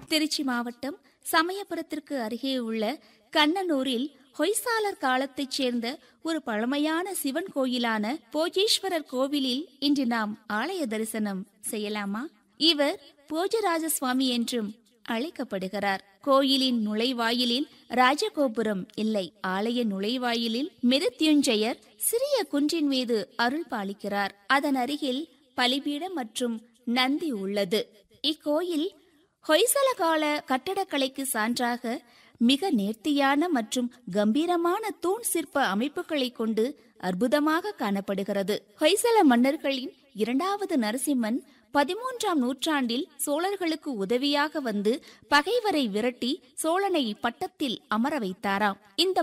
திருச்சி மாவட்டம் சமயபுரத்திற்கு அருகே உள்ள கண்ணனூரில் ஹொய்சாலர் காலத்தைச் சேர்ந்த ஒரு பழமையான சிவன் கோயிலான போஜேஸ்வரர் கோவிலில் இன்று நாம் ஆலய தரிசனம் செய்யலாமா இவர் போஜராஜ சுவாமி என்றும் அழைக்கப்படுகிறார் கோயிலின் நுழைவாயிலில் ராஜகோபுரம் இல்லை ஆலய நுழைவாயிலில் மிருத்யுஞ்சயர் சிறிய குன்றின் மீது அருள் பாலிக்கிறார் அதன் அருகில் பலிபீடம் மற்றும் நந்தி உள்ளது இக்கோயில் ஹொய்சல கால கட்டடக்கலைக்கு சான்றாக மிக நேர்த்தியான மற்றும் கம்பீரமான தூண் சிற்ப அமைப்புகளை கொண்டு அற்புதமாக காணப்படுகிறது ஹொய்சல மன்னர்களின் இரண்டாவது நரசிம்மன் பதிமூன்றாம் நூற்றாண்டில் சோழர்களுக்கு உதவியாக வந்து பகைவரை விரட்டி சோழனை பட்டத்தில் அமர வைத்தாராம் இந்த